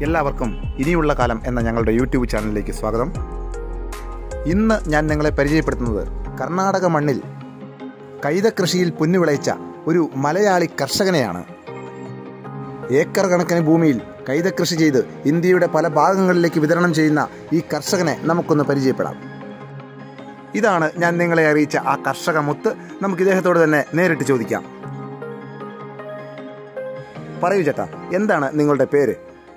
എല്ലാവർക്കും ഇനിയുള്ള കാലം എന്ന ഞങ്ങളുടെ യൂട്യൂബ് ചാനലിലേക്ക് സ്വാഗതം ഇന്ന് ഞാൻ നിങ്ങളെ പരിചയപ്പെടുത്തുന്നത് കർണാടക മണ്ണിൽ കൈത കൃഷിയിൽ പൊന്നുവിളയിച്ച ഒരു മലയാളി കർഷകനെയാണ് ഏക്കർ കണക്കിന് ഭൂമിയിൽ കൈത കൃഷി ചെയ്ത് ഇന്ത്യയുടെ പല ഭാഗങ്ങളിലേക്ക് വിതരണം ചെയ്യുന്ന ഈ കർഷകനെ നമുക്കൊന്ന് പരിചയപ്പെടാം ഇതാണ് ഞാൻ നിങ്ങളെ അറിയിച്ച ആ കർഷക മുത്ത് നമുക്ക് ഇദ്ദേഹത്തോട് തന്നെ നേരിട്ട് ചോദിക്കാം പറയൂ ചേട്ടാ എന്താണ് നിങ്ങളുടെ പേര്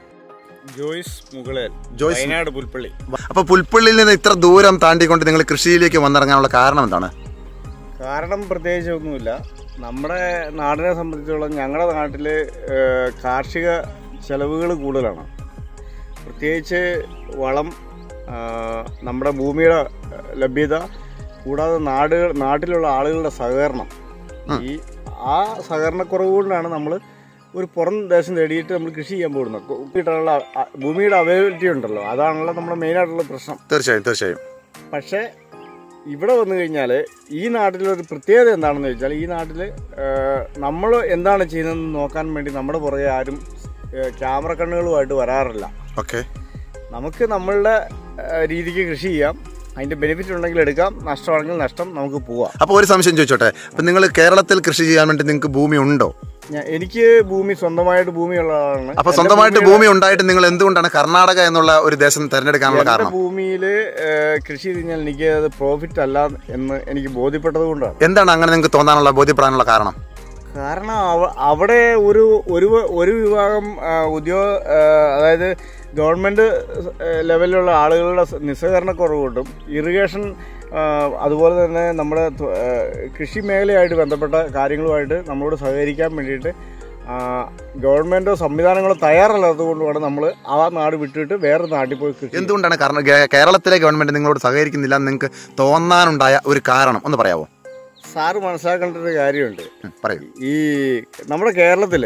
ജോയ്സ് മുകളേൽ ജോയ്സ് വയനാട് പുൽപ്പള്ളി അപ്പൊ പുൽപ്പള്ളിയിൽ നിന്ന് ഇത്ര ദൂരം താണ്ടിക്കൊണ്ട് നിങ്ങൾ കൃഷിയിലേക്ക് വന്നിറങ്ങാനുള്ള കാരണം എന്താണ് കാരണം പ്രത്യേകിച്ച് ഒന്നുമില്ല നമ്മുടെ നാടിനെ സംബന്ധിച്ചോളം ഞങ്ങളുടെ നാട്ടിൽ കാർഷിക ചെലവുകൾ കൂടുതലാണ് പ്രത്യേകിച്ച് വളം ആ, നമ്മുടെ ഭൂമിയുടെ ലഭ്യത കൂടാതെ നാടുകൾ നാട്ടിലുള്ള ആളുകളുടെ സഹകരണം ഈ ആ സഹകരണക്കുറവ് കൊണ്ടാണ് നമ്മൾ ഒരു പുറം ദേശം തേടിയിട്ട് നമ്മൾ കൃഷി ചെയ്യാൻ പോകുന്നത് കു- കിട്ടാനുള്ള അ- ഭൂമിയുടെ അവൈലബിലിറ്റി ഉണ്ടല്ലോ അതാണല്ലോ നമ്മുടെ മെയിനായിട്ടുള്ള പ്രശ്നം തീർച്ചയായും തീർച്ചയായും പക്ഷേ ഇവിടെ വന്നു കഴിഞ്ഞാൽ ഈ നാട്ടിലൊരു പ്രത്യേകത എന്താണെന്ന് വെച്ചാൽ ഈ നാട്ടിൽ നമ്മൾ എന്താണ് ചെയ്യുന്നതെന്ന് നോക്കാൻ വേണ്ടി നമ്മുടെ പുറകെ ആരും ഏഹ്, ക്യാമറ കണ്ണുകളുമായിട്ട് വരാറില്ല ഓക്കെ നമുക്ക് നമ്മളുടെ ഏഹ്, രീതിക്ക് കൃഷി ചെയ്യാം അതിൻ്റെ ബെനിഫിറ്റ് ഉണ്ടെങ്കിൽ എടുക്കാം നഷ്ടമാണെങ്കിൽ നഷ്ടം നമുക്ക് പോവാം അപ്പൊ ഒരു സംശയം ചോദിച്ചോട്ടെ അപ്പൊ നിങ്ങൾ കേരളത്തിൽ കൃഷി ചെയ്യാൻ വേണ്ടി നിങ്ങൾക്ക് ഭൂമി ഉണ്ടോ ഞാൻ- എനിക്ക് ഭൂമി സ്വന്തമായിട്ട് ഭൂമിയുള്ള ആളാണ് അപ്പൊ എൻ്റെ സ്വന്തമായിട്ട് ഭൂമിയുടെ- ഭൂമി ഉണ്ടായിട്ട് നിങ്ങൾ എന്തുകൊണ്ടാണ് കർണാടക എന്നുള്ള ഒരു ദേശം തിരഞ്ഞെടുക്കാനുള്ള എൻ്റെ കാരണം ഭൂമിയിൽ കൃഷി ചെയ്ത് കഴിഞ്ഞാൽ എനിക്ക് അത് പ്രോഫിറ്റ് അല്ല എന്ന് എനിക്ക് ബോധ്യപ്പെട്ടത് കൊണ്ടാണ് എന്താണ് അങ്ങനെ നിങ്ങൾക്ക് തോന്നാനുള്ള ബോധ്യപ്പെടാനുള്ള കാരണം കാരണം അവ- അവിടെ ഒരു ഒരു വ- ഒരു വിഭാഗം ആ, ഉദ്യോഗ ആ, അതായത് ഗവൺമെന്റ് ആ, ലെവലിലുള്ള ആളുകളുടെ സ- നിസ്സഹകരണക്കുറവ് കൊണ്ടും ഇറിഗേഷൻ ആ, അതുപോലെ തന്നെ നമ്മുടെ ത- ആ, കൃഷി മേഖലയായിട്ട് ബന്ധപ്പെട്ട കാര്യങ്ങളുമായിട്ട് നമ്മളോട് സഹകരിക്കാൻ വേണ്ടിയിട്ട് ആ, ഗവൺമെന്റോ സംവിധാനങ്ങളോ തയ്യാറല്ലാത്തത് കൊണ്ടുമാണ് നമ്മൾ ആ നാട് വിട്ടിട്ട് വേറെ നാട്ടിൽ പോയി കൃഷി എന്തുകൊണ്ടാണ് കാരണം കേ- കേരളത്തിലെ ഗവൺമെന്റ് നിങ്ങളോട് സഹകരിക്കുന്നില്ല എന്ന് നിങ്ങൾക്ക് തോന്നാനുണ്ടായ ഒരു കാരണം ഒന്ന് പറയാവോ സാറ് മനസ്സിലാക്കേണ്ട ഒരു കാര്യമുണ്ട് ഉം, പറയൂ ഈ നമ്മുടെ കേരളത്തിൽ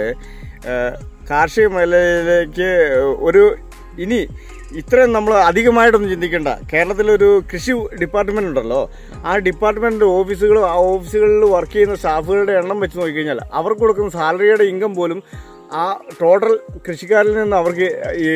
കാർഷിക മേഖലയിലേക്ക് ഒരു ഇനി ഇത്രയും നമ്മൾ അധികമായിട്ടൊന്നും ചിന്തിക്കേണ്ട കേരളത്തിലൊരു കൃഷി ഡിപ്പാർട്ട്മെന്റ് ഉണ്ടല്ലോ ആ ഡിപ്പാർട്ട്മെന്റ് ഓഫീസുകളും ആ ഓഫീസുകളിൽ വർക്ക് ചെയ്യുന്ന സ്റ്റാഫുകളുടെ എണ്ണം വെച്ച് നോക്കിക്കഴിഞ്ഞാൽ അവർക്ക് കൊടുക്കുന്ന സാലറിയുടെ ഇൻകം പോലും ആ ടോട്ടൽ കൃഷിക്കാരിൽ നിന്ന് അവർക്ക് ഈ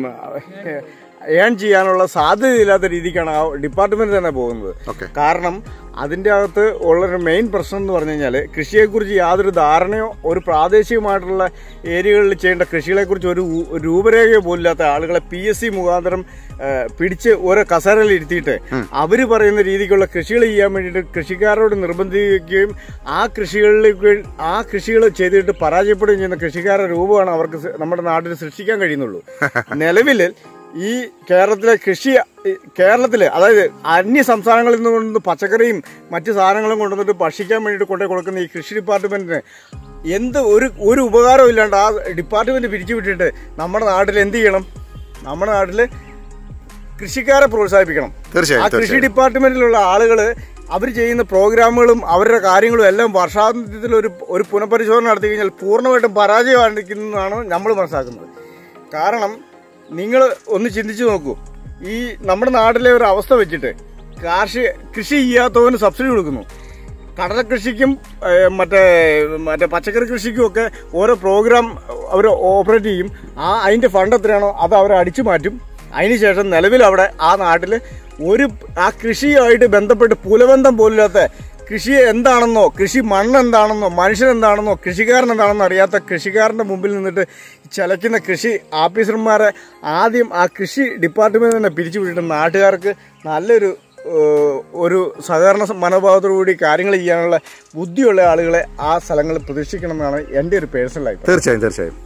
ഏൺ ചെയ്യാനുള്ള സാധ്യതയില്ലാത്ത രീതിക്കാണ് ആ ഡിപ്പാർട്ട്മെന്റ് തന്നെ പോകുന്നത് ഓക്കെ കാരണം അതിൻ്റെ അകത്ത് ഉള്ളൊരു മെയിൻ പ്രശ്നം എന്ന് പറഞ്ഞു കഴിഞ്ഞാൽ കൃഷിയെക്കുറിച്ച് യാതൊരു ധാരണയോ ഒരു പ്രാദേശികമായിട്ടുള്ള ഏരിയകളിൽ ചെയ്യേണ്ട കൃഷികളെക്കുറിച്ച് ഒരു ഊ- ഒരു രൂപരേഖയോ പോലില്ലാത്ത ആളുകളെ പി എസ് സി മുഖാന്തരം ആ, പിടിച്ച് ഓരോ കസേരയിൽ ഇരുത്തിയിട്ട് അവർ പറയുന്ന രീതിക്കുള്ള കൃഷികൾ ചെയ്യാൻ വേണ്ടിയിട്ട് കൃഷിക്കാരോട് നിർബന്ധിക്കുകയും ആ കൃഷികളിലേക്ക് ആ കൃഷികൾ ചെയ്തിട്ട് പരാജയപ്പെടുകയും ചെയ്യുന്ന കൃഷിക്കാരുടെ രൂപമാണ് അവർക്ക് സൃ- നമ്മുടെ നാട്ടിൽ സൃഷ്ടിക്കാൻ കഴിയുന്നുള്ളൂ നിലവിൽ ഈ കേരളത്തിലെ കൃഷി കേരളത്തില് അതായത് അന്യ സംസ്ഥാനങ്ങളിൽ നിന്ന് കൊണ്ട് പച്ചക്കറിയും മറ്റ് സാധനങ്ങളും കൊണ്ടുവന്നിട്ട് ഭക്ഷിക്കാൻ വേണ്ടിയിട്ട് കൊണ്ടു കൊടുക്കുന്ന ഈ കൃഷി ഡിപ്പാർട്ട്മെന്റിന് എന്ത് ഒരു ഒരു ഉപകാരവും ഇല്ലാണ്ട് ആ ഡിപ്പാർട്ട്മെന്റ് പിരിച്ചു വിട്ടിട്ട് നമ്മുടെ നാട്ടിൽ എന്ത് ചെയ്യണം നമ്മുടെ നാട്ടിൽ കൃഷിക്കാരെ പ്രോത്സാഹിപ്പിക്കണം തീർച്ചയായും ആ കൃഷി തീർച്ചയായും ഡിപ്പാർട്ട്മെന്റിലുള്ള ആളുകൾ അവർ ചെയ്യുന്ന പ്രോഗ്രാമുകളും അവരുടെ കാര്യങ്ങളും എല്ലാം വർഷാന്ത്യത്തിൽ ഒരു ഒരു പുനഃപരിശോധന നടത്തി കഴിഞ്ഞാൽ പൂർണ്ണമായിട്ടും പരാജയമായിരിക്കുന്നതാണ് നമ്മൾ മനസ്സിലാക്കുന്നത് കാരണം നിങ്ങൾ ഒന്ന് ചിന്തിച്ചു നോക്കൂ ഈ നമ്മുടെ നാട്ടിലെ ഒരു അവസ്ഥ വെച്ചിട്ട് കാർഷിക കൃഷി ചെയ്യാത്തവന് സബ്സിഡി കൊടുക്കുന്നു കടല കൃഷിക്കും ഏഹ്, മറ്റേ മറ്റേ പച്ചക്കറി കൃഷിക്കും ഒക്കെ ഓരോ പ്രോഗ്രാം അവർ ഓപ്പറേറ്റ് ചെയ്യും ആ അതിന്റെ ഫണ്ട് എത്രയാണോ അത് അവർ അടിച്ചു മാറ്റും അതിനുശേഷം നിലവിൽ അവിടെ ആ നാട്ടിൽ ഒരു ആ കൃഷിയുമായിട്ട് ബന്ധപ്പെട്ട് പുലബന്ധം പോലില്ലാത്ത കൃഷി എന്താണെന്നോ കൃഷി മണ്ണ് എന്താണെന്നോ മനുഷ്യൻ എന്താണെന്നോ കൃഷിക്കാരൻ എന്താണെന്നോ അറിയാത്ത കൃഷിക്കാരന്റെ മുമ്പിൽ നിന്നിട്ട് ചലയ്ക്കുന്ന കൃഷി ഓഫീസർമാരെ ആദ്യം ആ കൃഷി ഡിപ്പാർട്ട്മെന്റ് തന്നെ പിരിച്ചുവിട്ടിട്ട് നാട്ടുകാർക്ക് നല്ലൊരു ഏഹ്, ഒരു സഹകരണ മനോഭാവത്തോടുകൂടി കാര്യങ്ങൾ ചെയ്യാനുള്ള ബുദ്ധിയുള്ള ആളുകളെ ആ സ്ഥലങ്ങളിൽ പ്രതീക്ഷിക്കണം എന്നാണ് എൻ്റെ ഒരു പേഴ്സണൽ അഭിപ്രായം തീർച്ചയായും തീർച്ചയായും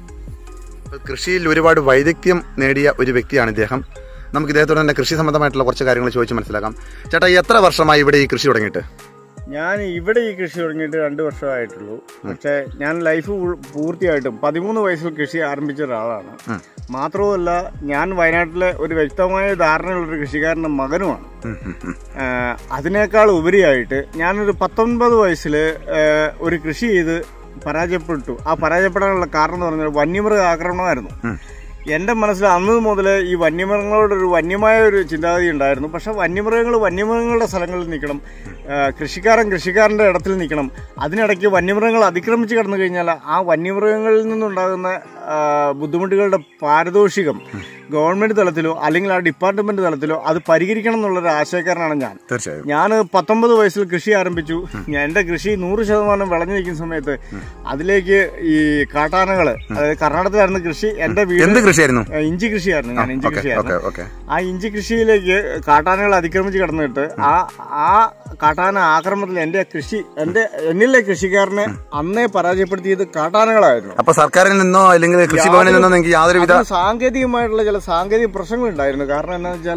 കൃഷിയിൽ ഒരുപാട് വൈദഗ്ധ്യം നേടിയ ഒരു വ്യക്തിയാണ് ഇദ്ദേഹം നമുക്ക് ഇദ്ദേഹത്തോട് തന്നെ കൃഷി സംബന്ധമായിട്ടുള്ള കുറച്ച് കാര്യങ്ങൾ ചോദിച്ച് മനസ്സിലാക്കാം ചേട്ടാ എത്ര വർഷമായി ഇവിടെ ഈ കൃഷി തുടങ്ങിയിട്ട് ഞാൻ ഇവിടെ ഈ കൃഷി തുടങ്ങിയിട്ട് രണ്ട് വർഷമായിട്ടുള്ളൂ പക്ഷേ ഞാൻ ലൈഫ് ഫുൾ- പൂർത്തിയായിട്ടും പതിമൂന്ന് വയസ്സിൽ കൃഷി ആരംഭിച്ച ഒരാളാണ് ഉം. മാത്രവുമല്ല ഞാൻ വയനാട്ടിലെ ഒരു വ്യക്തമായ ധാരണയുള്ളൊരു കൃഷിക്കാരൻ്റെ മകനുമാണ് ഉം, ഉം, ഉം. ആഹ് അതിനേക്കാൾ ഉപരിയായിട്ട് ഞാനൊരു പത്തൊൻപത് വയസ്സിൽ ഒരു കൃഷി ചെയ്ത് പരാജയപ്പെട്ടു ആ പരാജയപ്പെടാനുള്ള കാരണം എന്ന് പറഞ്ഞാൽ വന്യമൃഗ ആക്രമണമായിരുന്നു ഉം. എൻ്റെ മനസ്സിൽ അന്ന് മുതൽ ഈ വന്യമൃഗങ്ങളോടൊരു വന്യമായ ഒരു ചിന്താഗതി ഉണ്ടായിരുന്നു പക്ഷെ വന്യമൃഗങ്ങൾ വന്യമൃഗങ്ങളുടെ സ്ഥലങ്ങളിൽ നിൽക്കണം ആ, കൃഷിക്കാരൻ കൃഷിക്കാരൻ്റെ ഇടത്തിൽ നിൽക്കണം അതിനിടയ്ക്ക് വന്യമൃഗങ്ങൾ അതിക്രമിച്ച് കടന്നു കഴിഞ്ഞാൽ ആ വന്യമൃഗങ്ങളിൽ നിന്നുണ്ടാകുന്ന ആ, ബുദ്ധിമുട്ടുകളുടെ പാരിതോഷികം ഗവൺമെൻറ് തലത്തിലോ അല്ലെങ്കിൽ ആ ഡിപ്പാർട്ട്മെൻറ്റ് തലത്തിലോ അത് പരിഹരിക്കണം എന്നുള്ളൊരു ആശയക്കാരനാണ് ഞാൻ തീർച്ചയായും ഞാൻ പത്തൊമ്പത് വയസ്സിൽ കൃഷി ആരംഭിച്ചു ഞാൻ എൻ്റെ കൃഷി നൂറ് ശതമാനം വിളഞ്ഞു നിൽക്കുന്ന സമയത്ത് അതിലേക്ക് ഈ കാട്ടാനകൾ അതായത് കർണാടകത്തിലായിരുന്നു കൃഷി എൻ്റെ വീട് എന്ത് കൃഷിയായിരുന്നു ഏഹ് ഇഞ്ചി കൃഷിയായിരുന്നു ഞാൻ ഇഞ്ചി ഓക്കെ കൃഷിയായിരുന്നു ഓക്കെ ഓക്കെ ആ ഇഞ്ചി കൃഷിയിലേക്ക് കാട്ടാനകൾ അതിക്രമിച്ച് കടന്നിട്ട് ആ ആ കാട്ടാന ആക്രമണത്തിൽ എൻ്റെ കൃഷി എൻ്റെ എന്നിലെ കൃഷിക്കാരനെ അന്നേ പരാജയപ്പെടുത്തിയത് കാട്ടാനകളായിരുന്നു അപ്പൊ സർക്കാരിൽ നിന്നോ അല്ലെങ്കിൽ കൃഷിഭവനിൽ നിന്നോ നിങ്ങൾക്ക് യാതൊരുവിധ അതിന് സാങ്കേതികമായിട്ടുള്ള ചില സാങ്കേതിക പ്രശ്നങ്ങളുണ്ടായിരുന്നു കാരണം എന്താണെന്ന് വെച്ചാൽ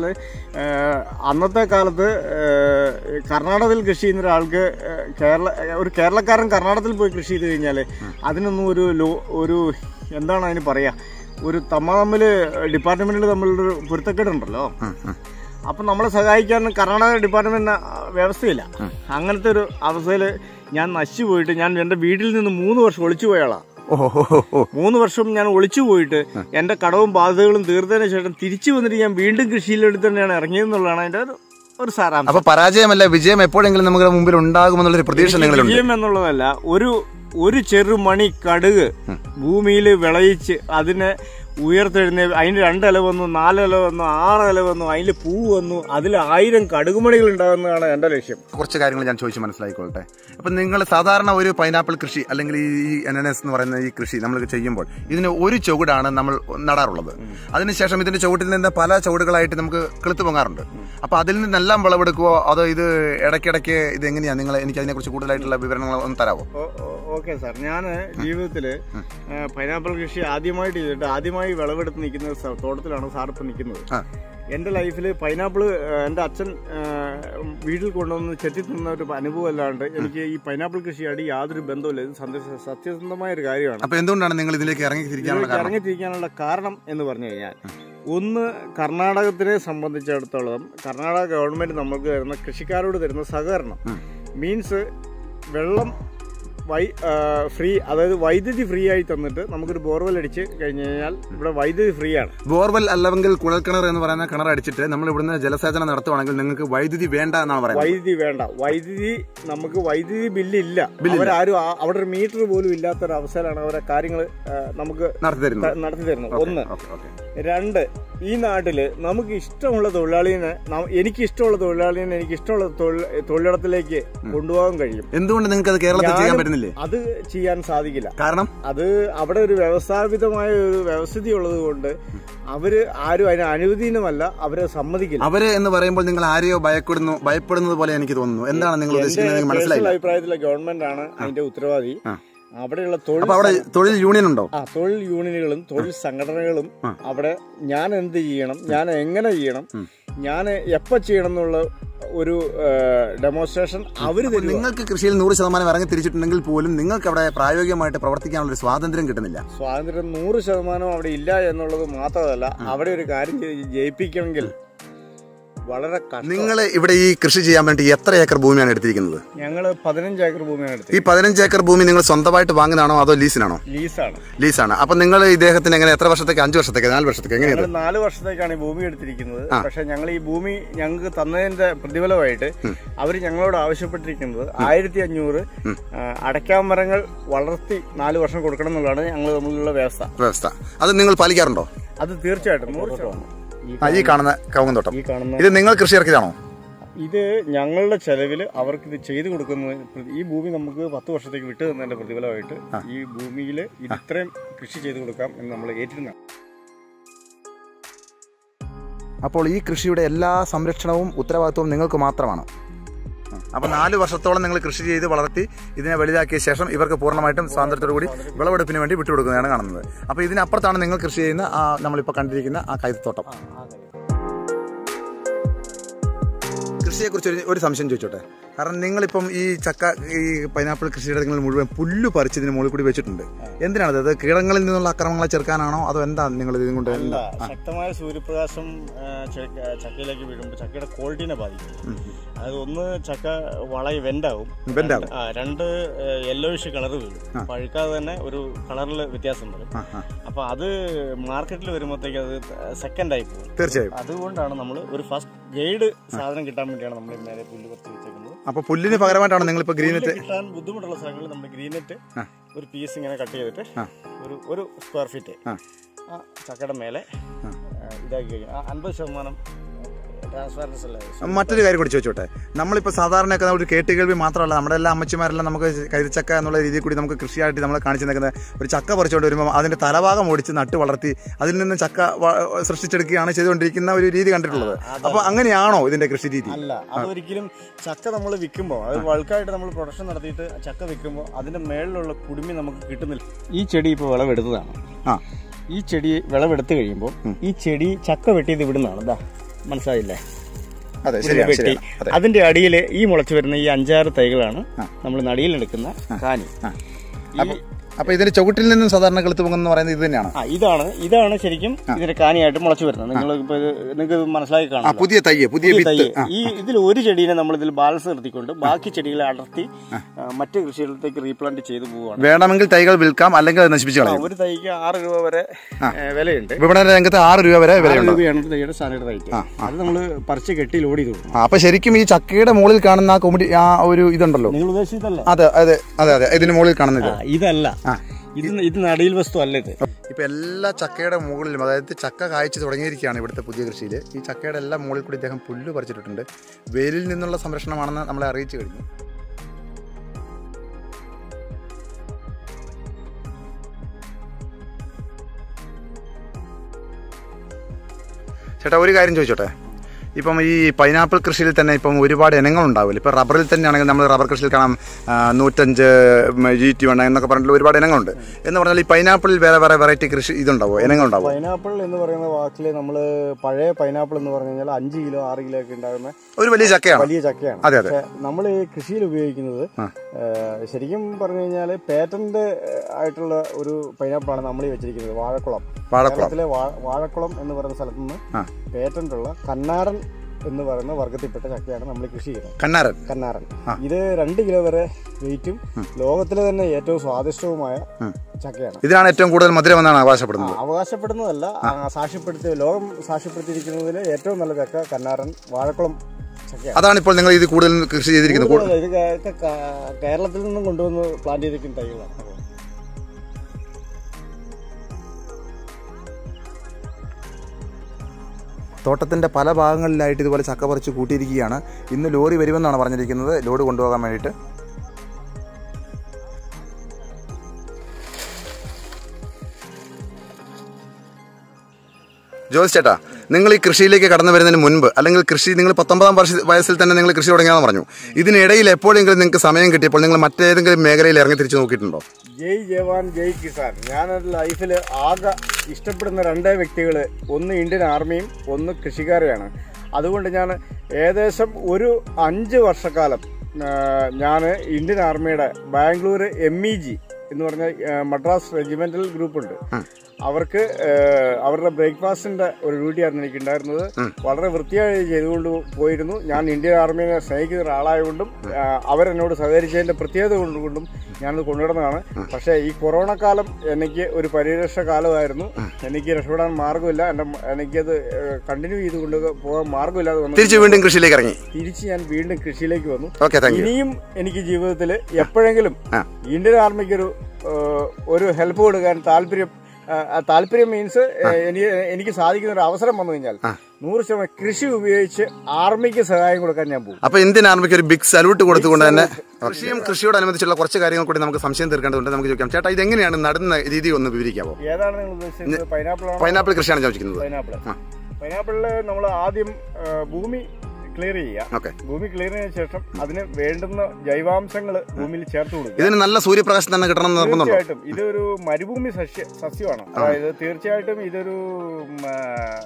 അന്നത്തെ കാലത്ത് ഏഹ്, കർണാടകത്തിൽ കൃഷി ചെയ്യുന്ന ഒരാൾക്ക് ഏഹ്, കേരള ഒരു കേരളക്കാരൻ കർണാടകത്തിൽ പോയി കൃഷി ചെയ്ത് കഴിഞ്ഞാൽ അതിനൊന്നും ഒരു ലോ ഒരു എന്താണ് അതിന് പറയാ ഒരു തമ്മ തമ്മിൽ ഡിപ്പാർട്ട്മെന്റിൽ തമ്മിലൊരു പൊരുത്തക്കേടുണ്ടല്ലോ ഉം, ഉം. അപ്പം നമ്മളെ സഹായിക്കാൻ കർണാടക ഡിപ്പാർട്ട്മെന്റിന് വ്യവസ്ഥയില്ല അങ്ങനത്തെ ഒരു അവസ്ഥയിൽ ഞാൻ നശിച്ചു പോയിട്ട് ഞാൻ എൻ്റെ വീട്ടിൽ നിന്ന് മൂന്ന് വർഷം ഒളിച്ചു പോയാളാ ഓ ഓ, ഓ, ഓ. മൂന്ന് വർഷം ഞാൻ ഒളിച്ചു പോയിട്ട് എന്റെ കടവും ബാധ്യതകളും തീർത്തതിന് ശേഷം തിരിച്ചു വന്നിട്ട് ഞാൻ വീണ്ടും കൃഷിയിലെടുത്ത് തന്നെയാണ് ഇറങ്ങിയതെന്നുള്ളതാണ് അതിന്റെ ഒരു ഒരു സാരാംശം അപ്പൊ പരാജയമല്ല വിജയം എപ്പോഴെങ്കിലും നമുക്ക് മുമ്പിൽ ഉണ്ടാകുമെന്നുള്ളൊരു പ്രതീക്ഷ നിങ്ങളുണ്ട് വിജയം എന്നുള്ളതല്ല ഒരു ഒരു ചെറുമണി കടുക് ഭൂമിയിൽ വിളയിച്ച് അതിനെ ഉയർത്തെഴുന്നേ അതിന് രണ്ടില വന്നു നാലില വന്നു ആറില വന്നു അതിൽ പൂ വന്നു അതിൽ ആയിരം കടുകുമണികൾ ഉണ്ടാകുന്നതാണ് എന്റെ ലക്ഷ്യം കുറച്ച് കാര്യങ്ങൾ ഞാൻ ചോദിച്ച് മനസ്സിലായിക്കോട്ടെ അപ്പൊ നിങ്ങൾ സാധാരണ ഒരു പൈനാപ്പിൾ കൃഷി അല്ലെങ്കിൽ ഈ അനനസ് എന്ന് പറയുന്ന ഈ കൃഷി നമ്മൾ ചെയ്യുമ്പോൾ ഇതിന് ഒരു ചുവടാണ് നമ്മൾ നടാറുള്ളത് അതിനുശേഷം ഇതിന്റെ ചുവട്ടിൽ നിന്ന് പല ചുവടുകളായിട്ട് നമുക്ക് കിളുത്ത് പൊങ്ങാറുണ്ട് അപ്പൊ അതിൽ നിന്നെല്ലാം വിളവെടുക്കുവോ അതോ ഇത് ഇടയ്ക്കിടയ്ക്ക് ഇത് എങ്ങനെയാ നിങ്ങൾ എനിക്ക് അതിനെക്കുറിച്ച് കൂടുതലായിട്ടുള്ള വിവരങ്ങൾ ഒന്ന് തരാമോ ഓക്കെ സാർ ഞാൻ ജീവിതത്തിൽ പൈനാപ്പിൾ കൃഷി ആദ്യമായിട്ട് ചെയ്തിട്ട് ആദ്യമായി വിളവെടുത്ത് നിൽക്കുന്ന സ- തോട്ടത്തിലാണ് സാർ ഇപ്പം നിൽക്കുന്നത് ആ. എൻ്റെ ലൈഫിൽ പൈനാപ്പിൾ എൻ്റെ അച്ഛൻ ആ, വീട്ടിൽ കൊണ്ടുവന്ന് ചെത്തി തിന്ന ഒരു അനുഭവം അല്ലാണ്ട് എനിക്ക് ഈ പൈനാപ്പിൾ കൃഷിയായിട്ട് യാതൊരു ബന്ധവുമില്ല ഇത് സത്യ- സത്യസന്ധമായ ഒരു കാര്യമാണ് അപ്പൊ എന്തുകൊണ്ടാണ് നിങ്ങൾ ഇതിലേക്ക് ഇറങ്ങി തിരിക്കാനുള്ള ഇതിലേക്ക് കാരണം ഇറങ്ങിത്തിരിക്കാനുള്ള കാരണം എന്ന് പറഞ്ഞു കഴിഞ്ഞാൽ ഒന്ന് കർണാടകത്തിനെ സംബന്ധിച്ചിടത്തോളം കർണാടക ഗവൺമെന്റ് നമുക്ക് തരുന്ന കൃഷിക്കാരോട് തരുന്ന സഹകരണം മീൻസ് വെള്ളം വൈ ഫ്രീ അതായത് വൈദ്യുതി ഫ്രീ ആയി തന്നിട്ട് നമുക്കൊരു ബോർവെൽ അടിച്ച് കഴിഞ്ഞ് കഴിഞ്ഞാൽ ഇവിടെ വൈദ്യുതി ഫ്രീ ആണ് ബോർവെൽ അല്ലെങ്കിൽ കുഴൽക്കിണർ എന്ന് പറയുന്ന കിണർ അടിച്ചിട്ട് നമ്മൾ ഇവിടുന്ന് ജലസേചനം നടത്തുവാണെങ്കിൽ നിങ്ങൾക്ക് വൈദ്യുതി വേണ്ട എന്നാണ് പറയുന്നത് വൈദ്യുതി വേണ്ട വൈദ്യുതി നമുക്ക് വൈദ്യുതി ബില്ലില്ല അവരാരും ആ- അവിടെ ഒരു മീറ്റർ പോലും ഇല്ലാത്ത ഒരു അവസ്ഥയിലാണ് അവരെ കാര്യങ്ങൾ നമുക്ക് നടത്തി തരുന്നത് ത- നടത്തി തരുന്നത് ഒന്ന് ഓക്കെ ഓക്കെ രണ്ട് ഈ നാട്ടില് നമുക്ക് ഇഷ്ടമുള്ള തൊഴിലാളിനെ ന- എനിക്ക് ഇഷ്ടമുള്ള തൊഴിലാളിനെ എനിക്ക് ഇഷ്ടമുള്ള തൊഴിൽ- തൊഴിലിടത്തിലേക്ക് കൊണ്ടുപോകാൻ കഴിയും എന്തുകൊണ്ട് നിങ്ങൾക്ക് അത് കേരളത്തിൽ ചെയ്യാൻ ഞാനും പറ്റുന്നില്ലേ അത് ചെയ്യാൻ സാധിക്കില്ല കാരണം അത് അവിടെ ഒരു വ്യവസ്ഥാപിതമായ ഒരു വ്യവസ്ഥിതി ഉള്ളത് കൊണ്ട് അവര് ആരും അതിന് അനുവദീനമല്ല അവരെ സമ്മതിക്കില്ല അവര് എന്ന് പറയുമ്പോൾ നിങ്ങൾ ആരെയോ ഭയപ്പെടുന്നു ഭയപ്പെടുന്നത് പോലെ എനിക്ക് തോന്നുന്നു എന്താണ് നിങ്ങൾ എന്റെ ഉദ്ദേശിക്കുന്നത് എനിക്ക് പേഴ്സണൽ മനസ്സിലായില്ല അഭിപ്രായത്തിലെ ഗവൺമെന്റ് ആണ് അതിന്റെ ഉത്തരവാദി ആ. അവിടെയുള്ള തൊഴിൽ അപ്പൊ അവിടെ തൊഴിൽ യൂണിയൻ ഉണ്ടോ ആ തൊഴിൽ യൂണിയനുകളും തൊഴിൽ സംഘടനകളും അവിടെ ഞാൻ എന്ത് ചെയ്യണം ഞാൻ എങ്ങനെ ചെയ്യണം ഞാൻ എപ്പോൾ ചെയ്യണം എന്നുള്ള ഒരു ഡെമോൺസ്ട്രേഷൻ അവര് തരുക നിങ്ങൾക്ക് കൃഷിയിൽ നൂറ് ശതമാനം ഇറങ്ങി തിരിച്ചിട്ടുണ്ടെങ്കിൽ പോലും നിങ്ങൾക്ക് അവിടെ പ്രായോഗികമായിട്ട് പ്രവർത്തിക്കാനുള്ള ഒരു സ്വാതന്ത്ര്യം കിട്ടുന്നില്ല സ്വാതന്ത്ര്യം നൂറ് ശതമാനം അവിടെ ഇല്ല എന്നുള്ളത് മാത്രമല്ല അവിടെ ഒരു കാര്യം ചെയ്ത് ജയിപ്പിക്കണമെങ്കിൽ വളരെ കഷ്ടം നിങ്ങൾ ഇവിടെ ഈ കൃഷി ചെയ്യാൻ വേണ്ടി എത്ര ഏക്കർ ഭൂമിയാണ് എടുത്തിരിക്കുന്നത് ഞങ്ങൾ പതിനഞ്ച് ഏക്കർ ഭൂമിയാണ് ഈ എടുത്തത് പതിനഞ്ച് ഏക്കർ ഭൂമി നിങ്ങൾ സ്വന്തമായിട്ട് വാങ്ങുന്നതാണോ അതോ ലീസിനാണോ ലീസാണ് ലീസാണ് അപ്പൊ നിങ്ങൾ ഇദ്ദേഹത്തിന് എങ്ങനെ എത്ര വർഷത്തേക്ക് അഞ്ച് വർഷത്തേക്ക് നാല് വർഷത്തേക്ക് എങ്ങനെയാണ് ഞങ്ങൾ നാല് വർഷത്തേക്കാണ് ഈ ഭൂമി എടുത്തിരിക്കുന്നത് പക്ഷെ ഞങ്ങൾ ഈ ഭൂമി ഞങ്ങൾക്ക് തന്നതിന്റെ പ്രതിഫലമായിട്ട് അവർ ഞങ്ങളോട് ആവശ്യപ്പെട്ടിരിക്കുന്നത് ആയിരത്തി അഞ്ഞൂറ് അടയ്ക്കാൻ മരങ്ങൾ വളർത്തി നാല് വർഷം കൊടുക്കണം എന്നുള്ളതാണ് ഞങ്ങൾ തമ്മിലുള്ള വ്യവസ്ഥ വ്യവസ്ഥ അത് നിങ്ങൾ പാലിക്കാറുണ്ടോ അത് തീർച്ചയായിട്ടും നൂറ് ശതമാനം ഈ ആ, ഈ കാണുന്ന കവുങ്ങത്തോട്ടം ഈ കാണുന്ന ഇത് നിങ്ങൾ കൃഷി ഇറക്കിയതാണോ ഇത് ഞങ്ങളുടെ ചെലവിൽ അവർക്ക് ഇത് ചെയ്തു കൊടുക്കുന്നതിന് പ്രതി- ഈ ഭൂമി നമുക്ക് പത്ത് വർഷത്തേക്ക് വിട്ടു തന്നതിന്റെ പ്രതിഫലമായിട്ട് ഈ ഭൂമിയിൽ ഇത് ഇത്രയും കൃഷി ചെയ്തു കൊടുക്കാം എന്ന് നമ്മൾ ഏറ്റിരുന്ന അപ്പോൾ ഈ കൃഷിയുടെ എല്ലാ സംരക്ഷണവും ഉത്തരവാദിത്വവും നിങ്ങൾക്ക് മാത്രമാണ് അപ്പോൾ നാല് വർഷത്തോളം നിങ്ങൾ കൃഷി ചെയ്ത് വളർത്തി ഇതിനെ വലുതാക്കിയ ശേഷം ഇവർക്ക് പൂർണ്ണമായിട്ടും സ്വാതന്ത്ര്യത്തോടു കൂടി വിളവെടുപ്പിന് വേണ്ടി വിട്ടുകൊടുക്കുന്നതാണ് കാണുന്നത് അപ്പോൾ ഇതിനപ്പുറത്താണ് നിങ്ങൾ കൃഷി ചെയ്യുന്ന ആ നമ്മളിപ്പോൾ കണ്ടിരിക്കുന്ന ആ കൈത്തോട്ടം കൃഷിയെക്കുറിച്ച് ഒരു ഒരു സംശയം ചോദിച്ചോട്ടെ കാരണം നിങ്ങളിപ്പം ഈ ചക്ക ഈ പൈനാപ്പിൾ കൃഷിയിടങ്ങൾ മുഴുവൻ പുല്ല് പറിച്ചതിന് മുകളിൽ കൂടി വെച്ചിട്ടുണ്ട് എന്തിനാണ് അത് കീടങ്ങളിൽ നിന്നുള്ള ആക്രമണങ്ങളെ ചെറുക്കാനാണോ അതോ എന്താ നിങ്ങൾ ഇതും കൊണ്ട് അല്ല ശക്തമായ സൂര്യപ്രകാശം ആ, ചെ- ചക്കയിലേക്ക് വീഴുമ്പോൾ ചക്കയുടെ ക്വാളിറ്റിനെ ബാധിക്കും അത് ഒന്ന് ചക്ക വളയി വെന്റാവും വെന്റാവും. ആ, രണ്ട് യെല്ലോയിഷ് കളർ വീഴും പഴുക്കാതെ തന്നെ ഒരു കളറിൽ വ്യത്യാസം വരും ആ, ആ. അപ്പൊ അത് മാർക്കറ്റിൽ വരുമ്പോഴത്തേക്ക് അത് സെക്കൻഡ് ആയി പോകും തീർച്ചയായും അതുകൊണ്ടാണ് നമ്മൾ ഒരു ഫസ്റ്റ് ഗൈഡ് സാധനം കിട്ടാൻ വേണ്ടിയാണ് നമ്മൾ നേരെ പുല്ല് പറിച്ച് വെച്ചേക്കുന്നത് അപ്പൊ പുല്ലിന് പകരമായിട്ടാണ് നിങ്ങളിപ്പോ ഗ്രീൻ പുല്ല് കിട്ടാൻ ബുദ്ധിമുട്ടുള്ള സ്ഥലങ്ങളിൽ നമ്മൾ ഗ്രീനെറ്റ് ആ. ഒരു പീസ് ഇങ്ങനെ കട്ട് ചെയ്തിട്ട് ആ. ഒരു ഒരു സ്ക്വയർ ഫീറ്റ് ആ. ആ ചക്കയുടെ മേലെ ആ. ആ, ഇതാക്കി കഴിഞ്ഞു ആ അൻപത് ശതമാനം ട്രാൻസ്പാരൻസ് അല്ല മറ്റൊരു കാര്യം കൂടി ചോദിച്ചോട്ടെ നമ്മളിപ്പോൾ സാധാരണയൊക്കെ ഒരു കേട്ടുകേൾവി മാത്രമല്ല നമ്മുടെ എല്ലാ അമ്മച്ചിമാരെല്ലാം നമുക്ക് കൈതച്ചക്ക എന്നുള്ള രീതിയിൽ കൂടി നമുക്ക് കൃഷിയായിട്ട് നമ്മൾ കാണിച്ചു നിൽക്കുന്ന ഒരു ചക്ക പറിച്ചുകൊണ്ട് വരുമ്പോൾ അതിന്റെ തലഭാഗം ഓടിച്ച് നട്ട് വളർത്തി അതിൽ നിന്ന് ചക്ക വ- സൃഷ്ടിച്ചെടുക്കുകയാണ് ചെയ്തുകൊണ്ടിരിക്കുന്ന ഒരു രീതി കണ്ടിട്ടുള്ളത് അപ്പോൾ അങ്ങനെയാണോ ഇതിന്റെ കൃഷി രീതി അല്ല അതൊരിക്കലും ചക്ക നമ്മൾ വിൽക്കുമ്പോൾ അത് ബൾക്കായിട്ട് നമ്മൾ പ്രൊഡക്ഷൻ നടത്തിയിട്ട് ചക്ക വിൽക്കുമ്പോൾ അതിന്റെ മേളിലുള്ള കുടുമി നമുക്ക് കിട്ടുന്നില്ല ഈ ചെടി ഇപ്പോൾ വിളവെടുത്തതാണ് ആ ഈ ചെടി വിളവെടുത്ത് കഴിയുമ്പോൾ ഈ ചെടി ചക്ക വെട്ടിയത് ഇവിടുന്നാണ് ഇതാ മനസ്സിലായില്ലേ അതെ ഇത് ശരിയാണ് വെട്ടി ശരിയാണ് അതെ അതിന്റെ അടിയിൽ ഈ മുളച്ചു വരുന്ന ഈ അഞ്ചാറ് തൈകളാണ് നമ്മൾ നടിയിലെടുക്കുന്ന കാനി ആ. ഈ- അപ്പോൾ ഇതിന്റെ ചുവട്ടിൽ നിന്നും സാധാരണ കെളുത്ത് പൊങ്ങുന്ന പറയുന്നത് ഇത് തന്നെയാണ് ആ ഇതാണ് ഇതാണ് ശരിക്കും ഇതിന്റെ കാനിയായിട്ട് മുളച്ചു വരുന്നത് നിങ്ങൾ ഇപ്പൊ ഇത് നിങ്ങൾക്ക് മനസ്സിലാക്കി ആ കാണാം പുതിയ തയ്യ് പുതിയ ഈ വിത്ത് തൈ ഈ ഇതിൽ ഒരു ചെടീനെ നമ്മൾ ഇതിൽ ബാലൻസ് നിർത്തിക്കൊണ്ട് ബാക്കി ചെടികളെ അടർത്തി ആ, മറ്റ് കൃഷികളിലേക്ക് റീപ്ലാന്റ് ചെയ്തു പോവുകയാണ് വേണമെങ്കിൽ തൈകൾ വിൽക്കാം അല്ലെങ്കിൽ അത് നശിപ്പിച്ച് ആ, കളയും ഒരു തൈക്ക് ആറ് രൂപ വരെ ഏ, വിലയുണ്ട് വിപണന രംഗത്ത് ആറ് രൂപ വരെ ആറ് വിലയുണ്ട് രൂപയാണ് ഒരു തൈയുടെ സ്റ്റാൻഡേർഡ് റേറ്റ് അത് നമ്മൾ പറിച്ച് കെട്ടി ലോഡ് ചെയ്ത് കൊടുക്കണം ആ, അപ്പൊ ശരിക്കും ഈ ചക്കയുടെ മുകളിൽ കാണുന്ന ആ കൊമ്പടി ആ ഒരു ഇതുണ്ടല്ലോ നിങ്ങൾ ഉദ്ദേശിച്ചതല്ല അതെ അതെ അതെ അതെ ഇതിന് മുകളിൽ കാണുന്നത് ആ, ഇതല്ല ഇത് ഇത് നടീൽ വസ്തു അല്ല ഇത് ഇപ്പൊ എല്ലാ ചക്കയുടെ മുകളിലും അതായത് ചക്ക കായ്ച്ചു തുടങ്ങിയിരിക്കുകയാണ് ഇവിടുത്തെ പുതിയ കൃഷിയിൽ ഈ ചക്കയുടെ എല്ലാ മുകളിൽ കൂടി ഇദ്ദേഹം പുല്ല് പറിച്ചിട്ടുണ്ട് വെയിലിൽ നിന്നുള്ള സംരക്ഷണമാണെന്ന് നമ്മളെ അറിയിച്ചു കഴിഞ്ഞു ചേട്ടാ ഒരു കാര്യം ചോദിച്ചോട്ടെ ഇപ്പം ഈ പൈനാപ്പിൾ കൃഷിയിൽ തന്നെ ഇപ്പം ഒരുപാട് ഇനങ്ങൾ ഉണ്ടാവില്ല ഇപ്പം റബ്ബറിൽ തന്നെയാണെങ്കിൽ നമ്മൾ റബ്ബർ കൃഷിയിൽ കാണാം ആ, നൂറ്റഞ്ച് ജി ടി വൺ എന്നൊക്കെ പറഞ്ഞിട്ടുള്ള ഒരുപാട് ഇനങ്ങളുണ്ട് എന്ന് പറഞ്ഞാൽ ഈ പൈനാപ്പിളിൽ വേറെ വേറെ വെറൈറ്റി കൃഷി ഇതുണ്ടാവോ ഇനങ്ങളുണ്ടാവോ പൈനാപ്പിൾ എന്ന് പറയുന്ന വാക്കിൽ നമ്മൾ പഴയ പൈനാപ്പിൾ എന്ന് പറഞ്ഞു കഴിഞ്ഞാൽ അഞ്ച് കിലോ ആറ് കിലോ ഒക്കെ ഉണ്ടാകുന്ന ഒരു വലിയ ചക്കയാണ് വലിയ ചക്കയാണ് അതെ അതെ പക്ഷെ നമ്മൾ ഈ കൃഷിയിൽ ഉപയോഗിക്കുന്നത് ഏഹ്, ശരിക്കും പറഞ്ഞു കഴിഞ്ഞാൽ പേറ്റന്റ് ആയിട്ടുള്ള ഒരു പൈനാപ്പിളാണ് നമ്മൾ ഈ വെച്ചിരിക്കുന്നത് വാഴക്കുളം വാഴക്കുളം കേരളത്തിലെ വാ- വാഴക്കുളം എന്ന് പറയുന്ന സ്ഥലത്ത് നിന്ന് ആ. പേറ്റന്റ് ഉള്ള കന്നാരൻ എന്ന് പറയുന്ന വർഗത്തിൽപ്പെട്ട ചക്കയാണ് നമ്മൾ കൃഷി ചെയ്യുന്നത് കന്നാരൻ കന്നാരൻ ഇത് രണ്ട് കിലോ വരെ വെയിറ്റും ലോകത്തിലെ തന്നെ ഏറ്റവും സ്വാദിഷ്ടവുമായ ചക്കയാണ് ഇതിനാണ് ഏറ്റവും കൂടുതൽ മധുരമെന്നാണ് അവകാശപ്പെടുന്നത് അവകാശപ്പെടുന്നതല്ല ആ, സാക്ഷ്യപ്പെടുത്തി ലോകം സാക്ഷ്യപ്പെടുത്തിയിരിക്കുന്നതിൽ ഏറ്റവും നല്ല ചക്ക കന്നാരൻ വാഴക്കുളം ചക്കയാണ് അതാണ് ഇപ്പോൾ നിങ്ങൾ ഇത് കൂടുതൽ കൃഷി ചെയ്തിരിക്കുന്നത് കൂ- കൂടുതലല്ല, ഇത് കേ- കേ- കേരളത്തിൽ നിന്നും കൊണ്ടുവന്ന് പ്ലാന്റ് ചെയ്തിരിക്കുന്ന തൈകളാണ് തോട്ടത്തിന്റെ പല ഭാഗങ്ങളിലായിട്ട് ഇതുപോലെ ചക്ക പറിച്ച് കൂട്ടിയിരിക്കുകയാണ് ഇന്ന് ലോറി വരുമെന്നാണ് പറഞ്ഞിരിക്കുന്നത് ലോഡ് കൊണ്ടുപോകാൻ വേണ്ടിയിട്ട് ജോസ് ചേട്ടാ നിങ്ങൾ ഈ കൃഷിയിലേക്ക് കടന്നു വരുന്നതിന് മുൻപ് അല്ലെങ്കിൽ കൃഷി നിങ്ങൾ പത്തൊമ്പതാം വർഷ വയസ്സിൽ തന്നെ നിങ്ങൾ കൃഷി തുടങ്ങിയാന്ന് പറഞ്ഞു ഇതിനിടയിൽ എപ്പോഴെങ്കിലും നിങ്ങൾക്ക് സമയം കിട്ടിയപ്പോൾ നിങ്ങൾ മറ്റേതെങ്കിലും മേഖലയിൽ ഇറങ്ങി തിരിച്ചു നോക്കിയിട്ടുണ്ടോ ജയ് ജവാൻ ജയ് കിസാൻ ഞാൻ ലൈഫിൽ ആകെ ഇഷ്ടപ്പെടുന്ന രണ്ടേ വ്യക്തികൾ ഒന്ന് ഇന്ത്യൻ ആർമിയും ഒന്ന് കൃഷിക്കാരെയാണ് അതുകൊണ്ട് ഞാൻ ഏകദേശം ഒരു അഞ്ച് വർഷക്കാലം ഞാൻ ഇന്ത്യൻ ആർമിയുടെ ബാംഗ്ലൂർ എം ഇ ജി എന്ന് പറഞ്ഞ ആ, മദ്രാസ് റെജിമെന്റൽ ഗ്രൂപ്പ് ഉണ്ട് അവർക്ക് ആ, അവരുടെ ബ്രേക്ക്ഫാസ്റ്റിന്റെ ഒരു ഡ്യൂട്ടിയായിരുന്നു എനിക്ക് ഉണ്ടായിരുന്നത് വളരെ വൃത്തിയായി ചെയ്തുകൊണ്ട് പോയിരുന്നു ഞാൻ ഇന്ത്യൻ ആർമിയെ സ്നേഹിക്കുന്ന ഒരാളായതുകൊണ്ടും ആ, അവരെന്നോട് സഹകരിച്ചതിന്റെ പ്രത്യേകത കൊണ്ടുകൊണ്ടും ഞാനത് കൊണ്ടുവരുന്നതാണ് പക്ഷേ ഈ കൊറോണ കാലം എനിക്ക് ഒരു പരിരക്ഷ കാലമായിരുന്നു എനിക്ക് രക്ഷപ്പെടാൻ മാർഗമില്ല എൻ്റെ എനിക്കത് കണ്ടിന്യൂ ചെയ്ത് കൊണ്ട് പോകാൻ മാർഗമില്ലാതെ വന്നു തിരിച്ചു വീണ്ടും കൃഷിയിലേക്ക് ഇറങ്ങി തിരിച്ച് ഞാൻ വീണ്ടും കൃഷിയിലേക്ക് വന്നു ഓക്കെ താങ്ക് യു ഇനിയും എനിക്ക് ജീവിതത്തിൽ എപ്പോഴെങ്കിലും ആ. ഇന്ത്യൻ ആർമിക്ക് ഒരു ഒരു ഹെൽപ്പ് കൊടുക്കാൻ താല്പര്യം ആ, ആ, താല്പര്യം മീൻസ് എനിക്ക് എനിക്ക് സാധിക്കുന്ന ഒരു അവസരം വന്നു കഴിഞ്ഞാൽ നൂറ് ശതമാനം കൃഷി ഉപയോഗിച്ച് ആർമിക്ക് സഹായം കൊടുക്കാൻ ഞാൻ പോകും അപ്പൊ ഇന്ത്യൻ ആർമിക്ക് ഒരു ബിഗ് സല്യൂട്ട് കൊടുത്തുകൊണ്ട് തന്നെ കൃഷിയും കൃഷിയോടനുബന്ധിച്ചുള്ള കുറച്ച് കാര്യങ്ങൾ കൂടി നമുക്ക് സംശയം തീർക്കേണ്ടതുണ്ട് നമുക്ക് ചോദിക്കാം ചേട്ടാ ഇത് എങ്ങനെയാണ് നടുന്ന രീതി ഒന്ന് വിവരിക്കാമോ ഏതാണ് നിങ്ങൾ ഉദ്ദേശിച്ചത് പൈനാപ്പിൾ ആണോ പൈനാപ്പിൾ കൃഷിയാണ് ചോദിക്കുന്നത് പൈനാപ്പിൾ പൈനാപ്പിളില് നമ്മൾ ആദ്യം ആ, ഭൂമി ക്ലിയർ ചെയ്യുക ഓക്കെ ഭൂമി ക്ലിയർ ചെയ്തതിനു ശേഷം അതിന് വേണ്ടുന്ന ജൈവാംശങ്ങൾ ഭൂമിയിൽ ചേർത്ത് കൊടുക്കുക ഇതിന് നല്ല സൂര്യപ്രകാശം തന്നെ കിട്ടണം എന്ന് നിർബന്ധമുണ്ടോ തീർച്ചയായിട്ടും ഇതൊരു മരുഭൂമി സസ്യ സസ്യമാണ് അതായത് തീർച്ചയായിട്ടും ഇതൊരു ഉം, ആ,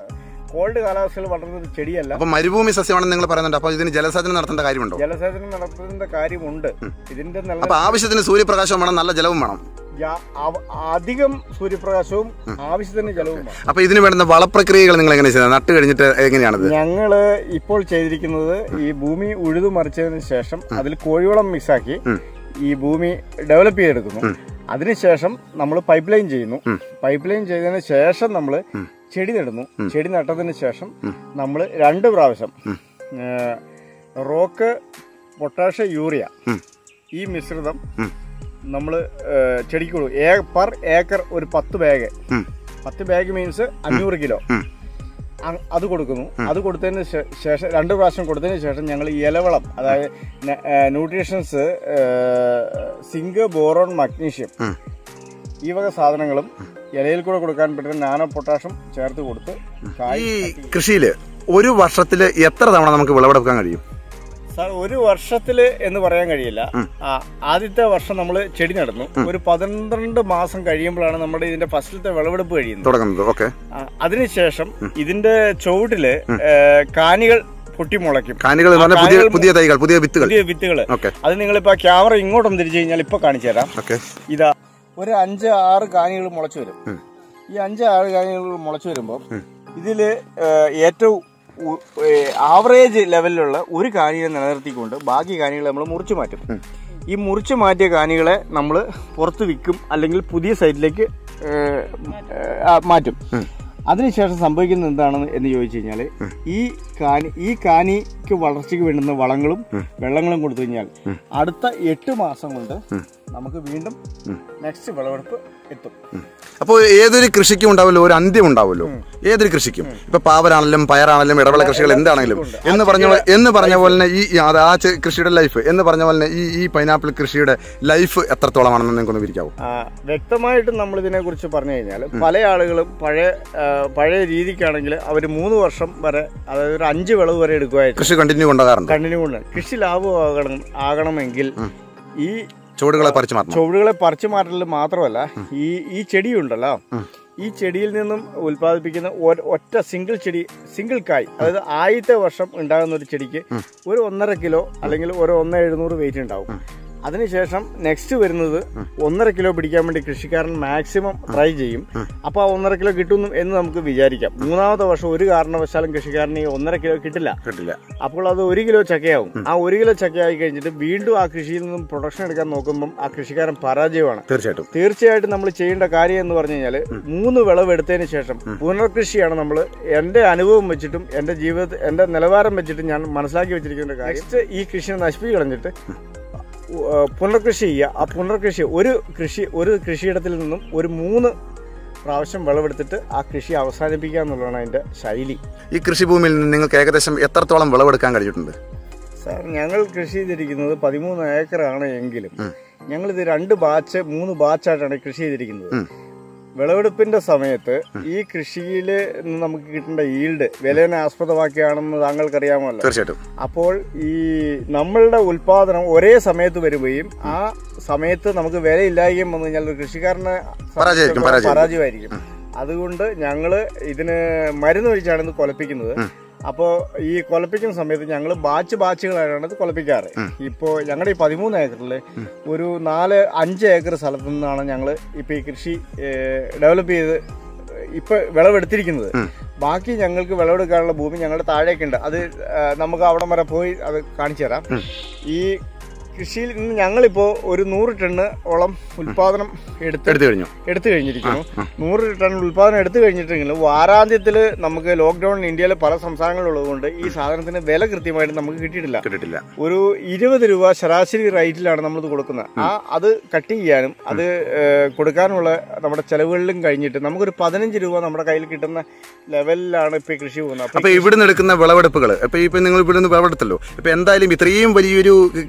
കോൾഡ് കാലാവസ്ഥയിൽ വളർന്ന ഒരു ചെടിയല്ല അപ്പൊ മരുഭൂമി സസ്യമാണെന്ന് നിങ്ങൾ പറയുന്നുണ്ട് അപ്പൊ ഇതിന് ജലസേചനം നടത്തേണ്ട കാര്യമുണ്ടോ ജലസേചനം നടത്തുന്ന കാര്യമുണ്ട് ഇതിന്റെ നല്ല അപ്പൊ ആവശ്യത്തിന് സൂര്യപ്രകാശം വേണം നല്ല ജലവും വേണം യാ- അവ- അധികം സൂര്യപ്രകാശവും ആവശ്യത്തിന് ജലവും വേണം. അപ്പൊ ഇതിന് വേണ്ടുന്ന വളപ്രക്രിയകൾ നിങ്ങൾ എങ്ങനെ ചെയ്യുന്നത് നട്ട് കഴിഞ്ഞിട്ട് എങ്ങനെയാണിത് ഞങ്ങള് ഇപ്പോൾ ചെയ്തിരിക്കുന്നത് ഈ ഭൂമി ഉഴുതു മറിച്ചതിന് ശേഷം അതിൽ കോഴിവളം മിക്സാക്കി ഈ ഭൂമി ഡെവലപ്പ് ചെയ്തെടുക്കുന്നു അതിനുശേഷം നമ്മൾ പൈപ്പ് ലൈൻ ചെയ്യുന്നു പൈപ്പ് ലൈൻ ചെയ്തതിന് ശേഷം നമ്മൾ ചെടി നടുന്നു ചെടി നട്ടതിന് ശേഷം നമ്മൾ രണ്ട് പ്രാവശ്യം ഏ, റോക്ക് പൊട്ടാഷ് യൂറിയ ഈ മിശ്രിതം നമ്മൾ ചെടിക്ക് കൊടുക്കും ഏ- പെർ ഏക്കർ ഒരു പത്ത് ബാഗ് ഉം. പത്ത് ബാഗ് മീൻസ് അഞ്ഞൂറ് കിലോ ഉം. അ- അത് കൊടുക്കുന്നു അത് കൊടുത്തതിന് ശേ- ശേഷം രണ്ട് പ്രാവശ്യം കൊടുത്തതിന് ശേഷം ഞങ്ങൾ ഇലവളം അതായത് ന്യൂട്രീഷൻസ് സിങ്ക് ബോറോൺ മഗ്നീഷ്യം ഉം. ഈ വക സാധനങ്ങളും ഇലയിൽ കൂടെ കൊടുക്കാൻ പറ്റുന്ന നാനോ പൊട്ടാഷും ചേർത്ത് കൊടുത്ത് ഈ കായ് കൃഷിയില് ഒരു വർഷത്തില് എത്ര തവണ നമുക്ക് വിളവെടുക്കാൻ കഴിയും സാർ ഒരു വർഷത്തില് എന്ന് പറയാൻ കഴിയില്ല ആ, ആദ്യത്തെ വർഷം നമ്മൾ ചെടി നടന്നു ഒരു പന്ത്രണ്ട് മാസം കഴിയുമ്പോഴാണ് നമ്മുടെ ഇതിന്റെ ഫസ്റ്റിലത്തെ വിളവെടുപ്പ് കഴിയുന്നത് തുടങ്ങുന്നത് ഓക്കെ ആ, അതിനുശേഷം ഇതിന്റെ ചുവട്ടില് ഏ, കാനികൾ പൊട്ടിമുളയ്ക്കും കാനികൾ എന്ന് പറഞ്ഞാൽ പുതിയ കാനികൾ പുതിയ തൈകൾ പുതിയ വിത്തുകൾ പുതിയ വിത്തുകള് ഓക്കെ അത് നിങ്ങളിപ്പോ ക്യാമറ ഇങ്ങോട്ടൊന്ന് തിരിച്ചു കഴിഞ്ഞാൽ ഇപ്പൊ കാണിച്ചു തരാം ഓക്കെ ഇതാ ഒരു അഞ്ച് ആറ് കാനികൾ മുളച്ചു വരും ഈ അഞ്ച് ആറ് കാനികൾ മുളച്ചു വരുമ്പോൾ ഇതില് ഏഹ്, ഏറ്റവും ആവറേജ് ലെവലിലുള്ള ഒരു കാനിയെ നിലനിർത്തിക്കൊണ്ട് ബാക്കി കാനികളെ നമ്മൾ മുറിച്ചു മാറ്റും ഈ മുറിച്ചു മാറ്റിയ കാനികളെ നമ്മൾ പുറത്ത് വിൽക്കും അല്ലെങ്കിൽ പുതിയ സൈറ്റിലേക്ക് ഏഹ്, ഏഹ്, മാറ്റും അതിനുശേഷം സംഭവിക്കുന്നത് എന്താണെന്ന് എന്ന് ചോദിച്ചു കഴിഞ്ഞാൽ ഈ കാനി ഈ കാനിക്ക് വളർച്ചയ്ക്ക് വേണ്ടുന്ന വളങ്ങളും വെള്ളങ്ങളും കൊടുത്തു കഴിഞ്ഞാൽ അടുത്ത എട്ട് മാസം കൊണ്ട് നമുക്ക് വീണ്ടും നെക്സ്റ്റ് വിളവെടുപ്പ് എത്തും അപ്പോൾ ഏതൊരു കൃഷിക്കും ഉണ്ടാവുമല്ലോ ഒരു അന്ത്യം ഉണ്ടാവുമല്ലോ ഏതൊരു കൃഷിക്കും ഇപ്പൊ പാവരാണെങ്കിലും പയറാണെങ്കിലും ഇടവിള കൃഷികൾ എന്താണെങ്കിലും എന്ന് പറഞ്ഞ പോലെ എന്ന് പറഞ്ഞ പോലെ തന്നെ ഈ അത് ആ ചെ- കൃഷിയുടെ ലൈഫ് എന്ന് പറഞ്ഞ പോലെ തന്നെ ഈ ഈ പൈനാപ്പിൾ കൃഷിയുടെ ലൈഫ് എത്രത്തോളമാണെന്ന് നിങ്ങൾക്കൊന്ന് വിരിക്കാവൂ ആ, വ്യക്തമായിട്ടും നമ്മൾ ഇതിനെ കുറിച്ച് പറഞ്ഞു കഴിഞ്ഞാൽ പല ആളുകളും പഴയ ആ, പഴയ രീതിക്കാണെങ്കിൽ അവർ മൂന്ന് വർഷം വരെ അതായത് ഒരു അഞ്ച് വിളവ് വരെ എടുക്കുമായിരുന്നു കൃഷി കണ്ടിന്യൂ കൊണ്ടുപോകാറുണ്ട് കണ്ണിന് കൊണ്ട് കൃഷി ലാഭമാകണം ആകണമെങ്കിൽ ഈ ചുവടുകളെ പറിച്ചു മാറ്റണം ചുവടുകളെ പറിച്ചു മാറ്റൽ മാത്രമല്ല ഈ ഈ ചെടിയുണ്ടല്ലോ ഈ ചെടിയിൽ നിന്നും ഉൽപ്പാദിപ്പിക്കുന്ന ഒ- ഒറ്റ സിംഗിൾ ചെടി സിംഗിൾ കായ് അതായത് ആദ്യത്തെ വർഷം ഉണ്ടാകുന്ന ഒരു ചെടിക്ക് ഒരു ഒന്നര കിലോ അല്ലെങ്കിൽ ഒരു ഒന്ന് എഴുന്നൂറ് വെയിറ്റ് ഉണ്ടാവും അതിനുശേഷം നെക്സ്റ്റ് വരുന്നത് ഒന്നര കിലോ പിടിക്കാൻ വേണ്ടി കൃഷിക്കാരൻ മാക്സിമം ട്രൈ ചെയ്യും അപ്പോൾ ആ ഒന്നര കിലോ കിട്ടും എന്ന് നമുക്ക് വിചാരിക്കാം മൂന്നാമത്തെ വർഷം ഒരു കാരണവശാലും കൃഷിക്കാരന് ഈ ഒന്നര കിലോ കിട്ടില്ല കിട്ടില്ല അപ്പോൾ അത് ഒരു കിലോ ചക്കയാവും ആ ഒരു കിലോ ചക്കയായി കഴിഞ്ഞിട്ട് വീണ്ടും ആ കൃഷിയിൽ നിന്നും പ്രൊഡക്ഷൻ എടുക്കാൻ നോക്കുമ്പം ആ കൃഷിക്കാരൻ പരാജയമാണ് തീർച്ചയായിട്ടും തീർച്ചയായിട്ടും നമ്മൾ ചെയ്യേണ്ട കാര്യം എന്ന് പറഞ്ഞു കഴിഞ്ഞാൽ മൂന്ന് വിളവ് എടുത്തതിന് ശേഷം പുനർകൃഷിയാണ് നമ്മൾ എന്റെ അനുഭവം വെച്ചിട്ടും എന്റെ ജീവിത എന്റെ നിലവാരം വെച്ചിട്ടും ഞാൻ മനസ്സിലാക്കി വെച്ചിരിക്കുന്ന ഒരു കാര്യം നെക്സ്റ്റ് ഈ കൃഷിയെ നശിപ്പിച്ച് കളഞ്ഞിട്ട് ഉ- പുനർകൃഷി ചെയ്യുക ആ പുനർകൃഷി ഒരു കൃഷി ഒരു കൃഷിയിടത്തിൽ നിന്നും ഒരു മൂന്ന് പ്രാവശ്യം വിളവെടുത്തിട്ട് ആ കൃഷി അവസാനിപ്പിക്കുക എന്നുള്ളതാണ് അതിന്റെ ശൈലി ഈ കൃഷിഭൂമിയിൽ നിന്ന് നിങ്ങൾക്ക് ഏകദേശം എത്രത്തോളം വിളവെടുക്കാൻ കഴിഞ്ഞിട്ടുണ്ട് സാർ ഞങ്ങൾ കൃഷി ചെയ്തിരിക്കുന്നത് പതിമൂന്ന് ഏക്കറാണ് എങ്കിലും ഞങ്ങൾ ഇത് രണ്ട് ബാച്ച് മൂന്ന് ബാച്ചായിട്ടാണ് കൃഷി ചെയ്തിരിക്കുന്നത് വിളവെടുപ്പിന്റെ സമയത്ത് ഈ കൃഷിയിൽ നിന്ന് നമുക്ക് കിട്ടേണ്ട ഈൽഡ് വിലനെ ആസ്പദമാക്കിയാണെന്ന് താങ്കൾക്കറിയാമല്ലോ തീർച്ചയായിട്ടും അപ്പോൾ ഈ നമ്മളുടെ ഉൽപാദനം ഒരേ സമയത്ത് വരികയും ആ സമയത്ത് നമുക്ക് വിലയില്ലായ്കയും വന്നു കഴിഞ്ഞാൽ ഒരു കൃഷിക്കാരന് പരാജയമായിരിക്കും, പരാജയം. പരാജയമായിരിക്കും അതുകൊണ്ട് ഞങ്ങള് ഇതിന് മരുന്ന് ഒഴിച്ചാണ് ഇത് കൊലപ്പിക്കുന്നത് അപ്പോൾ ഈ കൊലപ്പിക്കുന്ന സമയത്ത് ഞങ്ങൾ ബാച്ച് ബാച്ചുകളാണ് ഇത് കൊലപ്പിക്കാറ് ഇപ്പോൾ ഞങ്ങളുടെ ഈ പതിമൂന്ന് ഏക്കറിൽ ഒരു നാല് അഞ്ച് ഏക്കർ സ്ഥലത്തു നിന്നാണ് ഞങ്ങൾ ഇപ്പോൾ ഈ കൃഷി ഡെവലപ്പ് ചെയ്ത് ഇപ്പൊ വിളവെടുത്തിരിക്കുന്നത് ബാക്കി ഞങ്ങൾക്ക് വിളവെടുക്കാനുള്ള ഭൂമി ഞങ്ങളുടെ താഴേക്ക് ഉണ്ട് അത് ആ, നമുക്ക് അവിടം വരെ പോയി അത് കാണിച്ചു തരാം ഈ കൃഷിയിൽ നിന്ന് ഞങ്ങളിപ്പോ ഒരു നൂറ് ടണ്ണ് ഓളം ഉൽപാദനം എടുത്ത് എടുത്തു കഴിഞ്ഞു എടുത്തു കഴിഞ്ഞിരിക്കുന്നു നൂറ് ടൺ ഉൽപാദനം എടുത്തു കഴിഞ്ഞിട്ടെങ്കിലും വാരാന്ത്യത്തിൽ നമുക്ക് ലോക്ക്ഡൌൺ ഇന്ത്യയിലെ പല സംസ്ഥാനങ്ങളുള്ളതുകൊണ്ട് ഈ സാധനത്തിന് വില കൃത്യമായിട്ട് നമുക്ക് കിട്ടിയിട്ടില്ല കിട്ടിയിട്ടില്ല ഒരു ഇരുപത് രൂപ ശരാശരി റേറ്റിലാണ് നമ്മളിത് കൊടുക്കുന്നത് ആ അത് കട്ട് ചെയ്യാനും അത് ഏഹ്, കൊടുക്കാനുള്ള നമ്മുടെ ചെലവുകളിലും കഴിഞ്ഞിട്ട് നമുക്കൊരു പതിനഞ്ച് രൂപ നമ്മുടെ കയ്യിൽ കിട്ടുന്ന ലെവലിലാണ് ഇപ്പൊ ഈ കൃഷി പോകുന്നത് അപ്പൊ അപ്പൊ ഇവിടുന്ന് എടുക്കുന്ന വിളവെടുപ്പുകൾ ഇപ്പൊ ഇപ്പൊ നിങ്ങൾ ഇവിടുന്ന് വിളവെടുത്തല്ലോ ഇപ്പൊ എന്തായാലും ഇത്രയും വലിയൊരു കൃഷിയിൽ നിന്ന്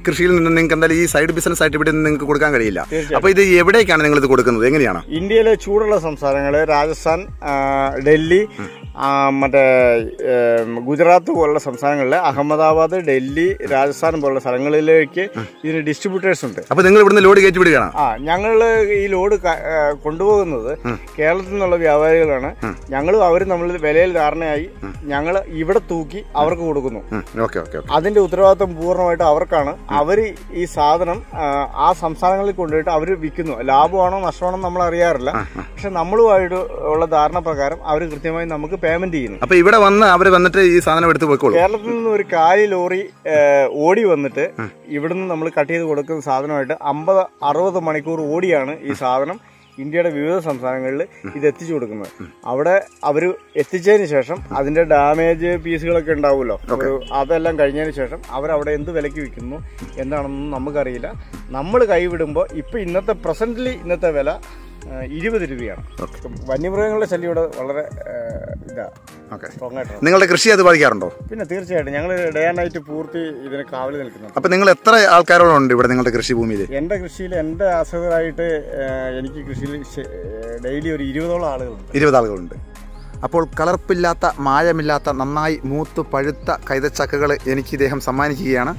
നിന്ന് നിങ്ങൾക്ക് എന്തായാലും ഈ സൈഡ് ബിസിനസ് ആയിട്ട് ഇവിടെ നിന്ന് നിങ്ങൾക്ക് കൊടുക്കാൻ കഴിയില്ല തീർച്ചയായും. അപ്പോൾ ഇത് എവിടേക്കാണ് നിങ്ങൾ ഇത് കൊടുക്കുന്നത് എങ്ങനെയാണ് ഇന്ത്യയിലെ ചൂടുള്ള സംസ്ഥാനങ്ങൾ രാജസ്ഥാൻ ആ, ഡൽഹി ആ, മറ്റേ ഏം, ഗുജറാത്ത് പോലുള്ള സംസ്ഥാനങ്ങളിൽ അഹമ്മദാബാദ് ഡൽഹി രാജസ്ഥാൻ പോലുള്ള സ്ഥലങ്ങളിലേക്ക് ഇതിന് ഡിസ്ട്രിബ്യൂട്ടേഴ്സ് ഉണ്ട് അപ്പോൾ നിങ്ങൾ ഇവിടുന്ന് ലോഡ് കയറ്റി വിടുകയാണ് ആ ഞങ്ങൾ ഈ ലോഡ് ക- ആ, കൊണ്ടുപോകുന്നത് കേരളത്തിൽ നിന്നുള്ള വ്യാപാരികളാണ് ഞങ്ങളും അവരും തമ്മിൽ വിലയിൽ ധാരണയായി ഞങ്ങൾ ഇവിടെ തൂക്കി അവർക്ക് കൊടുക്കുന്നു ഓക്കെ ഓക്കെ ഓക്കെ അതിന്റെ ഉത്തരവാദിത്വം പൂർണ്ണമായിട്ട് അവർക്കാണ് അവർ ഈ സാധനം ആ, ആ സംസ്ഥാനങ്ങളിൽ കൊണ്ടുപോയിട്ട് അവർ വിൽക്കുന്നു ലാഭമാണോ നഷ്ടമാണോ നമ്മൾ അറിയാറില്ല പക്ഷെ നമ്മളുമായിട്ട് ഉള്ള ധാരണ പ്രകാരം അവർ കൃത്യമായി നമുക്ക് പേയ്മെന്റ് ചെയ്യുന്നു അപ്പോൾ ഇവിടെ വന്ന് അവർ വന്നിട്ട് ഈ സാധനം എടുത്ത് പോയിക്കോളൂ കേരളത്തിൽ നിന്ന് ഒരു കാലി ലോറി ഏ, ഓടി വന്നിട്ട് ഇവിടുന്ന് നമ്മൾ കട്ട് ചെയ്ത് കൊടുക്കുന്ന സാധനമായിട്ട് അമ്പത് അറുപത് മണിക്കൂർ ഓടിയാണ് ഈ സാധനം ഇന്ത്യയുടെ വിവിധ സംസ്ഥാനങ്ങളിൽ ഇത് എത്തിച്ചു കൊടുക്കുന്നത് അവിടെ അവർ എത്തിച്ചതിന് ശേഷം അതിന്റെ ഡാമേജ് പീസുകളൊക്കെ ഉണ്ടാവുമല്ലോ ഒരു അതെല്ലാം കഴിഞ്ഞതിന് ശേഷം അവരവിടെ എന്ത് വിലയ്ക്ക് വിൽക്കുന്നു എന്താണെന്നൊന്നും നമുക്കറിയില്ല നമ്മൾ കൈവിടുമ്പോൾ ഇപ്പൊ ഇന്നത്തെ പ്രസന്റ്ലി ഇന്നത്തെ വില ആ, ഇരുപത് രൂപയാണ് വന്യമൃഗങ്ങളുടെ ശല്യം ഇവിടെ വളരെ ആ, ഇതാ ഓക്കെ സ്ട്രോങ് ആയിട്ടാണ് നിങ്ങളുടെ കൃഷി അത് ബാധിക്കാറുണ്ടോ പിന്നെ തീർച്ചയായിട്ടും ഞങ്ങൾ ഡേ ആൻഡ് നൈറ്റ് പൂർത്തി ഇതിന് കാവൽ നിൽക്കുന്നുണ്ട് അപ്പോൾ നിങ്ങൾ എത്ര ആൾക്കാരോടുണ്ട് ഇവിടെ നിങ്ങളുടെ കൃഷിഭൂമിയിൽ എൻ്റെ കൃഷിയിൽ എൻ്റെ ആശ്രിതരായിട്ട് ഏഹ്, എനിക്ക് കൃഷിയിൽ ഡെയിലി ഒരു ഇരുപതോളം ആളുകളുണ്ട് ഇരുപത് ആളുകളുണ്ട് അപ്പോൾ കളർപ്പില്ലാത്ത മായമില്ലാത്ത നന്നായി മൂത്ത് പഴുത്ത കൈതച്ചക്കകൾ എനിക്ക് ഇദ്ദേഹം സമ്മാനിക്കുകയാണ്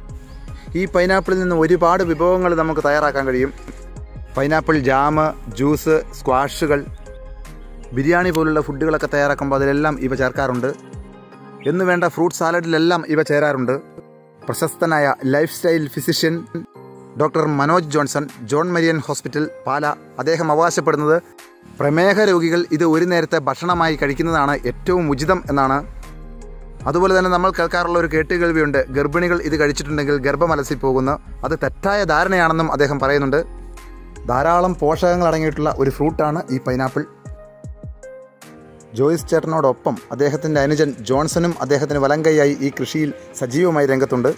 ഈ പൈനാപ്പിളിൽ നിന്ന് ഒരുപാട് വിഭവങ്ങൾ നമുക്ക് തയ്യാറാക്കാൻ കഴിയും പൈനാപ്പിൾ ജാം ജ്യൂസ് സ്ക്വാഷുകൾ ബിരിയാണി പോലുള്ള ഫുഡുകളൊക്കെ തയ്യാറാക്കുമ്പോൾ അതിലെല്ലാം ഇവ ചേർക്കാറുണ്ട് എന്ന് വേണ്ട ഫ്രൂട്ട് സാലഡിലെല്ലാം ഇവ ചേരാറുണ്ട് പ്രശസ്തനായ lifestyle physician doctor Manoj Johnson John Marian hospital Pala അദ്ദേഹം അവകാശപ്പെടുന്നത് പ്രമേഹ രോഗികൾ ഇത് ഒരു നേരത്തെ ഭക്ഷണമായി കഴിക്കുന്നതാണ് ഏറ്റവും ഉചിതം എന്നാണ് അതുപോലെ തന്നെ നമ്മൾ കേൾക്കാറുള്ള ഒരു കേട്ടുകേൾവിയുണ്ട് ഗർഭിണികൾ ഇത് കഴിച്ചിട്ടുണ്ടെങ്കിൽ ഗർഭം അലസി പോകുന്നു അത് തെറ്റായ ധാരണയാണെന്നും അദ്ദേഹം പറയുന്നുണ്ട് ധാരാളം പോഷകങ്ങൾ അടങ്ങിയിട്ടുള്ള ഒരു ഫ്രൂട്ടാണ് ഈ പൈനാപ്പിൾ ജോയിസ് ചേട്ടനോടൊപ്പം അദ്ദേഹത്തിൻ്റെ അനുജൻ ജോൺസണും അദ്ദേഹത്തിന് വലങ്കൈയായി ഈ കൃഷിയിൽ സജീവമായി രംഗത്തുണ്ട്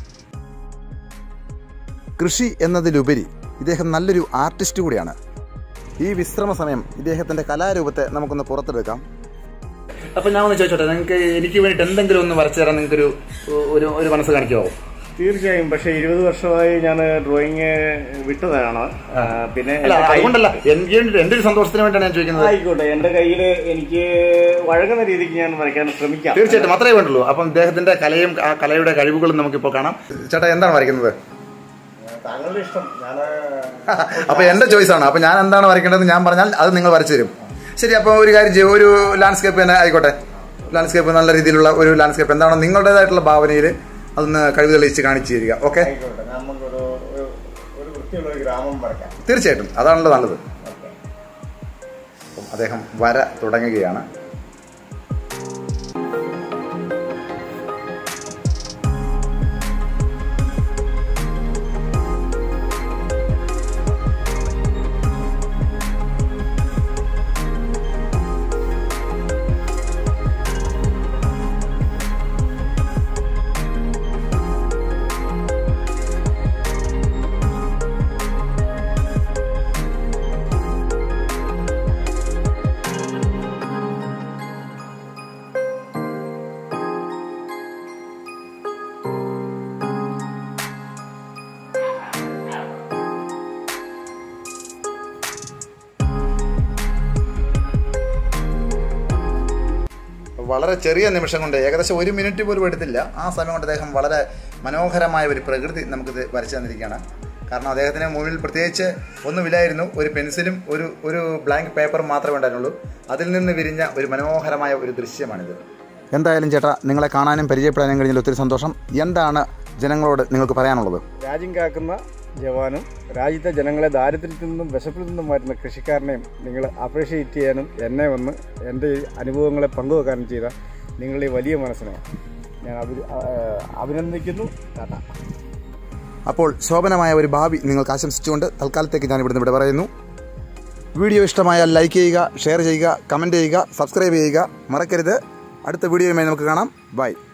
കൃഷി എന്നതിലുപരി ഇദ്ദേഹം നല്ലൊരു ആർട്ടിസ്റ്റ് കൂടിയാണ് ഈ വിശ്രമ സമയം ഇദ്ദേഹത്തിൻ്റെ കലാരൂപത്തെ നമുക്കൊന്ന് പുറത്തെടുക്കാം അപ്പം ഞാൻ ഒന്ന് ചോദിച്ചോട്ടെ നിങ്ങൾക്ക് എനിക്ക് വേണ്ടിയിട്ട് എന്തെങ്കിലും ഒന്ന് വരച്ചു തരാൻ നിങ്ങൾക്കൊരു ഒരു ഒരു മനസ്സ് കാണിക്കാവോ തീർച്ചയായും പക്ഷേ ഇരുപത് വർഷമായി ഞാൻ ഡ്രോയിങ് വിട്ടതാണ് ആ, പിന്നെ അല്ല എൻ്റെ കൈ- അതുകൊണ്ടല്ല എനിക്ക് വേണ്ടി എൻ്റെ ഒരു സന്തോഷത്തിന് വേണ്ടിയാണ് ഞാൻ ചോദിക്കുന്നത് ആയിക്കോട്ടെ എൻ്റെ കയ്യിൽ എനിക്ക് വഴങ്ങുന്ന രീതിക്ക് ഞാൻ വരയ്ക്കാൻ ശ്രമിക്കാം തീർച്ചയായിട്ടും അത്രേ വേണ്ടുള്ളൂ അപ്പം ഇദ്ദേഹത്തിന്റെ കലയും ആ കലയുടെ കഴിവുകളും നമുക്കിപ്പോൾ കാണാം ചേട്ടാ എന്താണ് വരയ്ക്കുന്നത് താങ്കളുടെ ഇഷ്ടം ഞാൻ അപ്പൊ എന്റെ ചോയ്സ് ആണ് അപ്പൊ ഞാൻ എന്താണ് വരയ്ക്കേണ്ടതെന്ന് ഞാൻ പറഞ്ഞാൽ അത് നിങ്ങൾ വരച്ചു തരും ശരി അപ്പൊ ഒരു കാര്യം ചെയ്യും ഒരു ലാൻഡ്സ്കേപ്പ് തന്നെ ആയിക്കോട്ടെ ലാൻഡ്സ്കേപ്പ് നല്ല രീതിയിലുള്ള ഒരു ലാൻഡ്സ്കേപ്പ് എന്താണോ നിങ്ങളുടേതായിട്ടുള്ള ഭാവനയിൽ അതൊന്ന് കഴിവ് തെളിയിച്ച് കാണിച്ചു തരിക ഓക്കെ ആയിക്കോട്ടെ നമുക്കൊരു ഒരു- ഒരു വൃത്തിയുള്ള ഒരു ഗ്രാമം വരയ്ക്കാം തീർച്ചയായിട്ടും അതാണല്ലോ നല്ലത് അപ്പം അദ്ദേഹം വര തുടങ്ങുകയാണ് വളരെ ചെറിയ നിമിഷം കൊണ്ട് ഏകദേശം ഒരു മിനിറ്റ് പോലും എടുത്തില്ല ആ സമയം കൊണ്ട് അദ്ദേഹം വളരെ മനോഹരമായ ഒരു പ്രകൃതി നമുക്കിത് വരച്ചു തന്നിരിക്കുകയാണ് കാരണം അദ്ദേഹത്തിന് മുന്നിൽ പ്രത്യേകിച്ച് ഒന്നുമില്ലായിരുന്നു ഒരു പെൻസിലും ഒരു ഒരു ബ്ലാങ്ക് പേപ്പറും മാത്രമേ ഉണ്ടായിരുന്നുള്ളൂ അതിൽ നിന്ന് വിരിഞ്ഞ ഒരു മനോഹരമായ ഒരു ദൃശ്യമാണിത് എന്തായാലും ചേട്ടാ നിങ്ങളെ കാണാനും പരിചയപ്പെടാനും കഴിഞ്ഞാൽ ഒത്തിരി സന്തോഷം എന്താണ് ജനങ്ങളോട് നിങ്ങൾക്ക് പറയാനുള്ളത് രാജ്യം കാക്കുന്ന ജവാനും രാജ്യത്തെ ജനങ്ങളെ ദാരിദ്ര്യത്തിൽ നിന്നും വിശപ്പിൽ നിന്നും മാറ്റുന്ന കൃഷിക്കാരനെയും നിങ്ങൾ അപ്രീഷിയേറ്റ് ചെയ്യാനും എന്നെ വന്ന് എൻ്റെ ഈ അനുഭവങ്ങളെ പങ്കുവെക്കാനും ചെയ്ത നിങ്ങളുടെ ഈ വലിയ മനസ്സിനെ ഞാൻ അഭി ആ, അഭിനന്ദിക്കുന്നു ടാറ്റ അപ്പോൾ ശോഭനമായ ഒരു ഭാവി നിങ്ങൾക്ക് ആശംസിച്ചുകൊണ്ട് തൽക്കാലത്തേക്ക് ഞാൻ ഇവിടുന്ന് ഇവിടെ പറയുന്നു വീഡിയോ ഇഷ്ടമായാൽ ലൈക്ക് ചെയ്യുക ഷെയർ ചെയ്യുക കമൻറ്റ് ചെയ്യുക സബ്സ്ക്രൈബ് ചെയ്യുക മറക്കരുത് അടുത്ത വീഡിയോയുമായി നമുക്ക് കാണാം ബൈ